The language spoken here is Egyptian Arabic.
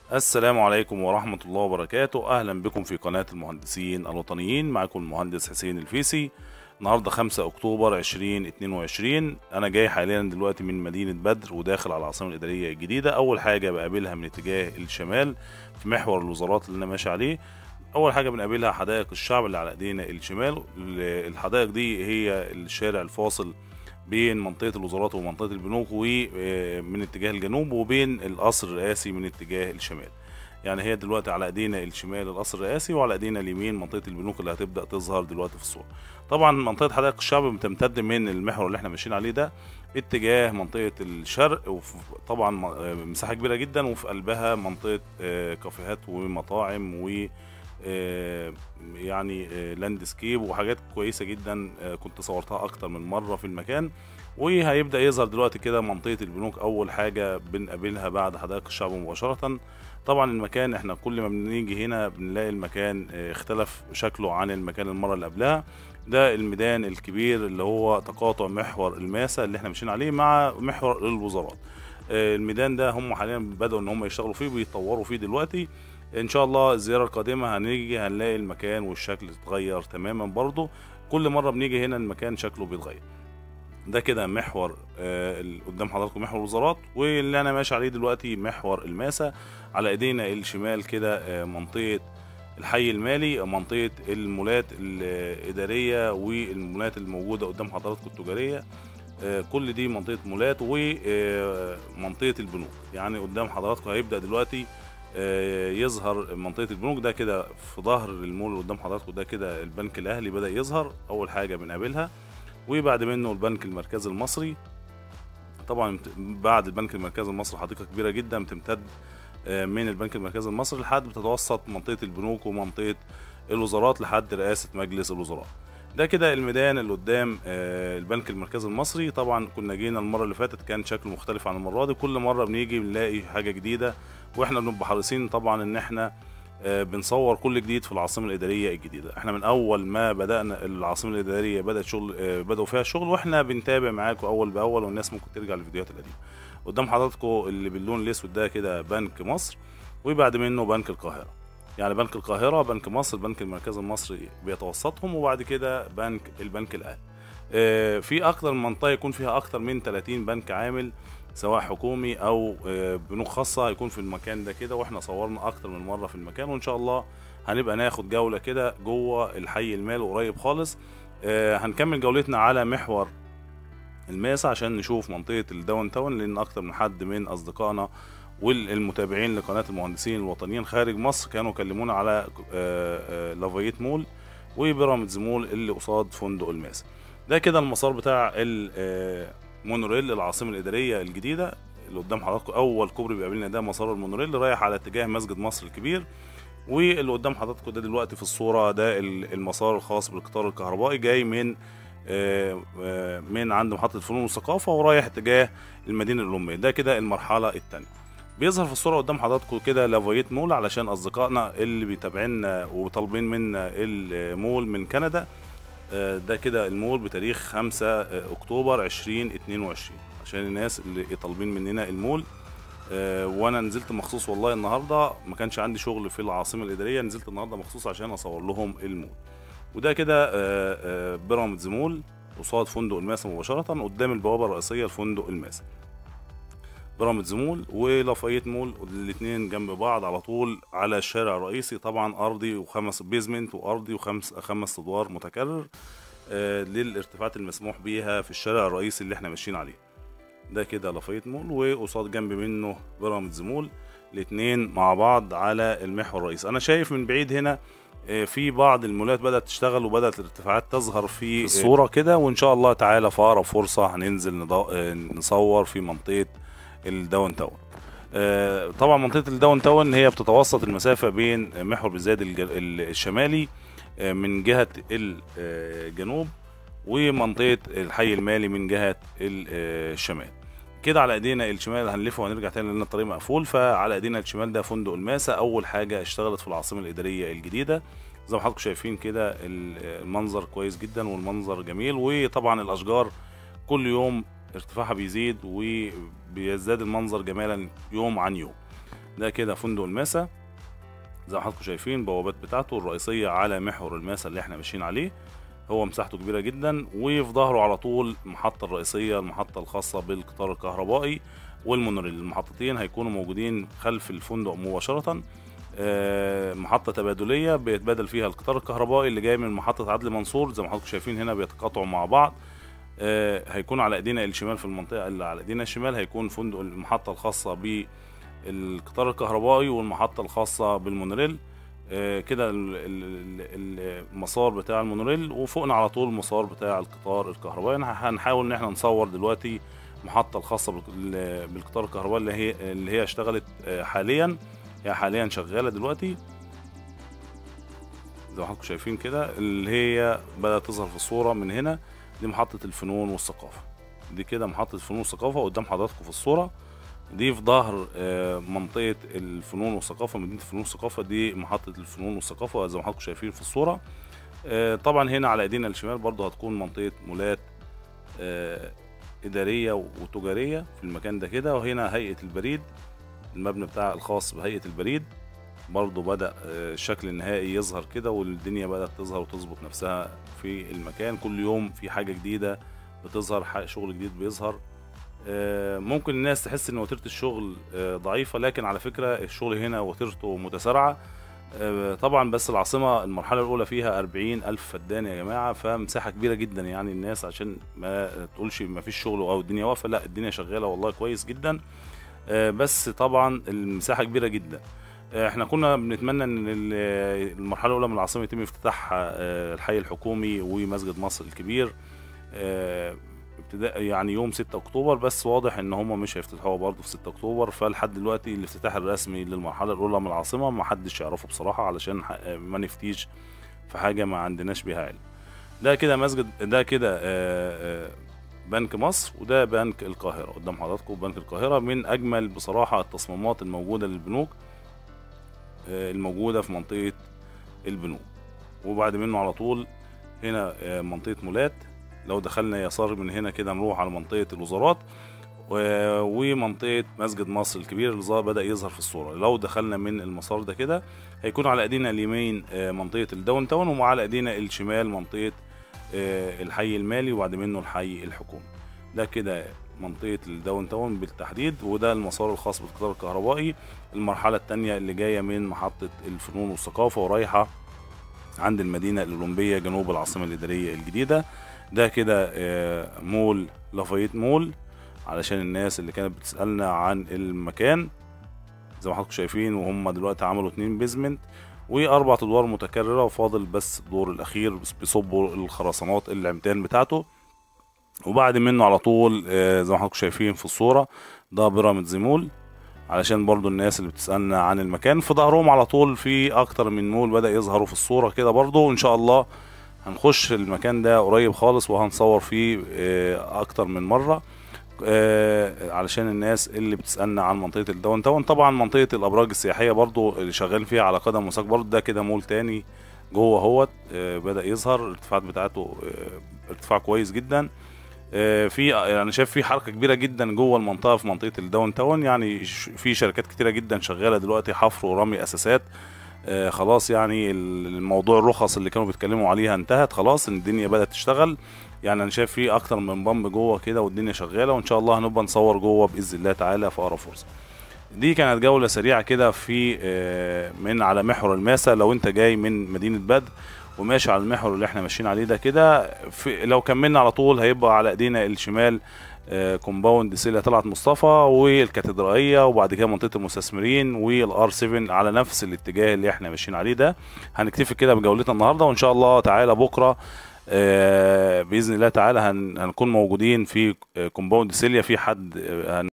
السلام عليكم ورحمة الله وبركاته أهلا بكم في قناة المهندسين الوطنيين معكم المهندس حسين الفيسي النهاردة 5 أكتوبر 2022 أنا جاي حاليا دلوقتي من مدينة بدر وداخل على العاصمة الإدارية الجديدة أول حاجة بقابلها من اتجاه الشمال في محور الوزارات اللي أنا ماشي عليه أول حاجة بنقابلها حدائق الشعب اللي على إيدينا الشمال الحدائق دي هي الشارع الفاصل بين منطقة الوزارات ومنطقة البنوك ومن اتجاه الجنوب وبين القصر الرئاسي من اتجاه الشمال يعني هي دلوقتي على ايدينا الشمال القصر الرئاسي وعلى ايدينا اليمين منطقه البنوك اللي هتبدا تظهر دلوقتي في الصوره طبعا منطقه حدائق الشعب بتمتد من المحور اللي احنا ماشيين عليه ده اتجاه منطقه الشرق وطبعا مساحه كبيره جدا وفي قلبها منطقه كافيهات ومطاعم و يعني لاندسكيب وحاجات كويسه جدا كنت صورتها اكتر من مره في المكان وهيبدا يظهر دلوقتي كده منطقه البنوك اول حاجه بنقابلها بعد حدائق الشعب مباشره طبعا المكان احنا كل ما بنيجي هنا بنلاقي المكان اختلف شكله عن المكان المره اللي قبلها ده الميدان الكبير اللي هو تقاطع محور الماسة اللي احنا ماشيين عليه مع محور الوزارات الميدان ده هم حاليا بدأوا ان هم يشتغلوا فيه بيطوروا فيه دلوقتي ان شاء الله الزياره القادمه هنيجي هنلاقي المكان والشكل اتغير تماما برضه كل مره بنيجي هنا المكان شكله بيتغير ده كده محور آه قدام حضراتكم محور الوزارات واللي انا ماشي عليه دلوقتي محور الماسة على ايدينا الشمال كده آه منطقه الحي المالي منطقه المولات الاداريه والمولات الموجوده قدام حضراتكم التجاريه آه كل دي منطقه مولات ومنطقه البنوك يعني قدام حضراتكم هيبدا دلوقتي يظهر منطقه البنوك ده كده في ظهر المول اللي قدام حضراتكم ده كده البنك الاهلي بدا يظهر اول حاجه بنقابلها وبعد منه البنك المركزي المصري طبعا بعد البنك المركزي المصري حديقه كبيره جدا بتمتد من البنك المركزي المصري لحد بتتوسط منطقه البنوك ومنطقه الوزارات لحد رئاسه مجلس الوزراء ده كده الميدان اللي قدام البنك المركزي المصري طبعا كنا جينا المره اللي فاتت كان شكله مختلف عن المره دي كل مره بنيجي بنلاقي حاجه جديده واحنا بنبقى حريصين طبعا ان احنا بنصور كل جديد في العاصمه الاداريه الجديده احنا من اول ما بدانا العاصمه الاداريه بدات شغل بداوا فيها الشغل واحنا بنتابع معاكم اول باول والناس ممكن ترجع للفيديوهات القديمه قدام حضراتكم اللي باللون الاسود ده كده بنك مصر وبعد منه بنك القاهره يعني بنك القاهره بنك مصر البنك المركزي المصري بيتوسطهم وبعد كده بنك البنك الاهلي في اكتر من منطقه يكون فيها اكتر من 30 بنك عامل سواء حكومي او بنوك خاصه هيكون في المكان ده كده واحنا صورنا اكتر من مره في المكان وان شاء الله هنبقى ناخد جوله كده جوه الحي المالي قريب خالص هنكمل جولتنا على محور الماسة عشان نشوف منطقة الداون تاون لأن أكتر من حد من أصدقائنا والمتابعين لقناة المهندسين الوطنيين خارج مصر كانوا كلمونا على لافايت مول وبيراميدز مول اللي قصاد فندق الماسة ده كده المسار بتاع مونوريل العاصمه الاداريه الجديده اللي قدام حضراتكم اول كوبري بيقابلنا ده مسار المونوريل رايح على اتجاه مسجد مصر الكبير واللي قدام حضراتكم ده دلوقتي في الصوره ده المسار الخاص بالقطار الكهربائي جاي من من عند محطه فنون والثقافه ورايح اتجاه المدينه الاميه ده كده المرحله الثانيه بيظهر في الصوره قدام حضراتكم كده لافايت مول علشان اصدقائنا اللي بيتابعينا وطالبين منا المول من كندا ده كده المول بتاريخ 5 اكتوبر 2022 عشان الناس اللي طالبين مننا المول وانا نزلت مخصوص والله النهارده ما كانش عندي شغل في العاصمه الاداريه نزلت النهارده مخصوص عشان اصور لهم المول وده كده بيراميدز مول قصاد فندق الماسة مباشرة قدام البوابة الرئيسية لفندق الماسة بيراميدز مول ولافايت مول الاثنين جنب بعض على طول على الشارع الرئيسي طبعا ارضي وخمس بيزمنت وارضي وخمس خمس ادوار متكرر آه للارتفاعات المسموح بيها في الشارع الرئيسي اللي احنا ماشيين عليه ده كده لافايت مول وقصاد جنب منه بيراميدز مول الاثنين مع بعض على المحور الرئيسي انا شايف من بعيد هنا في بعض المولات بدات تشتغل وبدات الارتفاعات تظهر في الصوره كده وان شاء الله تعالى في اقرب فرصه هننزل نصور في منطقه الداون تاون آه طبعا منطقه الداون تاون هي بتتوسط المسافه بين محور بالزاد الشمالي آه من جهه الجنوب ومنطقه الحي المالي من جهه الشمال كده على ايدينا الشمال هنلف وهنرجع تاني لان الطريق مقفول فعلى ايدينا الشمال ده فندق الماسة اول حاجه اشتغلت في العاصمه الاداريه الجديده زي ما حضراتكم شايفين كده المنظر كويس جدا والمنظر جميل وطبعا الاشجار كل يوم ارتفاعها بيزيد وبيزداد المنظر جمالا يوم عن يوم ده كده فندق الماسة زي ما حضراتكم شايفين بوابات بتاعته الرئيسية على محور الماسة اللي احنا ماشيين عليه هو مساحته كبيرة جدا وفي ظهره على طول المحطة الرئيسية المحطة الخاصة بالقطار الكهربائي والمونوريل المحطتين هيكونوا موجودين خلف الفندق مباشرة آه، محطة تبادلية بيتبادل فيها القطار الكهربائي اللي جاي من محطة عدلي منصور زي ما حضراتكم شايفين هنا بيتقاطعوا مع بعض آه، هيكون على ايدينا الشمال في المنطقة اللي على ايدينا الشمال هيكون فندق المحطة الخاصة بالقطار الكهربائي والمحطة الخاصة بالمونوريل آه، كده ال- ال- ال- المسار بتاع المونوريل وفوقنا على طول المسار بتاع القطار الكهربائي هن- هنحاول ان احنا نصور دلوقتي المحطة الخاصة بالق- بالقطار الكهربائي اللي هي اللي هي اشتغلت آه، حاليا هي حاليا شغالة دلوقتي زي ما حضراتكم شايفين كده اللي هي بدأت تظهر في الصورة من هنا دي محطة الفنون والثقافة دي كده محطة الفنون والثقافة قدام حضراتكم في الصورة دي في ظهر آه، منطقة الفنون والثقافة مدينة الفنون والثقافة دي محطة الفنون والثقافة زي ما حضراتكم شايفين في الصورة آه، طبعا هنا على ايدينا الشمال برضو هتكون منطقة مولات آه، إدارية وتجارية في المكان ده كده وهنا هيئة البريد المبنى بتاع الخاص بهيئة البريد برضو بدأ آه، الشكل النهائي يظهر كده والدنيا بدأت تظهر وتظبط نفسها في المكان كل يوم في حاجة جديدة بتظهر ح- شغل جديد بيظهر آه، ممكن الناس تحس ان وتيره الشغل آه، ضعيفه لكن على فكره الشغل هنا وتيرته متسارعه آه، طبعا بس العاصمه المرحله الاولى فيها 40 الف فدان يا جماعه فمساحه كبيره جدا يعني الناس عشان ما تقولش ما فيش شغل او الدنيا واقفه لا الدنيا شغاله والله كويس جدا آه، بس طبعا المساحه كبيره جدا آه، احنا كنا بنتمنى ان ال- المرحله الاولى من العاصمه يتم افتتاح آه، الحي الحكومي ومسجد مصر الكبير آه، ابتداء يعني يوم 6 اكتوبر بس واضح ان هم مش هيفتتحوها برضه في 6 اكتوبر فلحد دلوقتي الافتتاح الرسمي للمرحله الاولى من العاصمه ما حدش يعرفه بصراحه علشان ح- ما نفتيش في حاجه ما عندناش بيها علم ده كده مسجد ده كده آه، آه، بنك مصر وده بنك القاهره قدام حضراتكم بنك القاهره من اجمل بصراحه التصميمات الموجوده للبنوك آه، الموجوده في منطقه البنوك وبعد منه على طول هنا آه، منطقه مولات لو دخلنا يسار من هنا كده نروح على منطقة الوزارات و- ومنطقة مسجد مصر الكبير اللي ظهر بدأ يظهر في الصورة لو دخلنا من المسار ده كده هيكون على ايدينا اليمين آه، منطقة الداون تاون وعلى ايدينا الشمال منطقة آه، الحي المالي وبعد منه الحي الحكومي ده كده منطقة الداون تاون بالتحديد وده المسار الخاص بالقطار الكهربائي المرحلة التانية اللي جاية من محطة الفنون والثقافة ورايحة عند المدينة الأولمبية جنوب العاصمة الإدارية الجديدة ده كده آه، مول لافايت مول علشان الناس اللي كانت بتسألنا عن المكان زي ما حضراتكم شايفين وهم دلوقتي عملوا اتنين بيزمنت واربع ادوار متكرره وفاضل بس الدور الاخير بس بيصبوا الخرسانات العمدان بتاعته وبعد منه على طول آه، زي ما حضراتكم شايفين في الصوره ده بيراميدز مول علشان برضو الناس اللي بتسألنا عن المكان في ظهرهم على طول في اكتر من مول بدأ يظهروا في الصورة كده برضو وان شاء الله هنخش المكان ده قريب خالص وهنصور فيه آه، اكتر من مرة آه، علشان الناس اللي بتسألنا عن منطقة الداون تاون طبعا منطقة الابراج السياحية برضو اللي شغال فيها على قدم وساق برضو ده كده مول تاني جوه اهوت آه، بدأ يظهر الارتفاعات بتاعته آه، ارتفاع كويس جدا آه، في انا شايف في حركه كبيره جدا جوه المنطقه في منطقه الداون تاون يعني ش- في شركات كتيره جدا شغاله دلوقتي حفر ورمي اساسات آه، خلاص يعني ال- الموضوع الرخص اللي كانوا بيتكلموا عليها انتهت خلاص الدنيا بدات تشتغل يعني انا شايف في اكتر من بامب جوه كده والدنيا شغاله وان شاء الله هنبقى نصور جوه باذن الله تعالى في اقرب فرصه دي كانت جولة سريعة كده في آه، من على محور الماسة لو انت جاي من مدينة بدر وماشي على المحور اللي احنا ماشيين عليه ده كده في- لو كملنا على طول هيبقى على ايدينا الشمال آه، كومباوند سيليا طلعت مصطفى والكاتدرائية وبعد كده منطقة المستثمرين والار 7 على نفس الاتجاه اللي احنا ماشيين عليه ده هنكتفي كده بجولتنا النهارده وان شاء الله تعالى بكره آه، باذن الله تعالى هن- هنكون موجودين في آه، كومباوند سيليا في حد آه، هن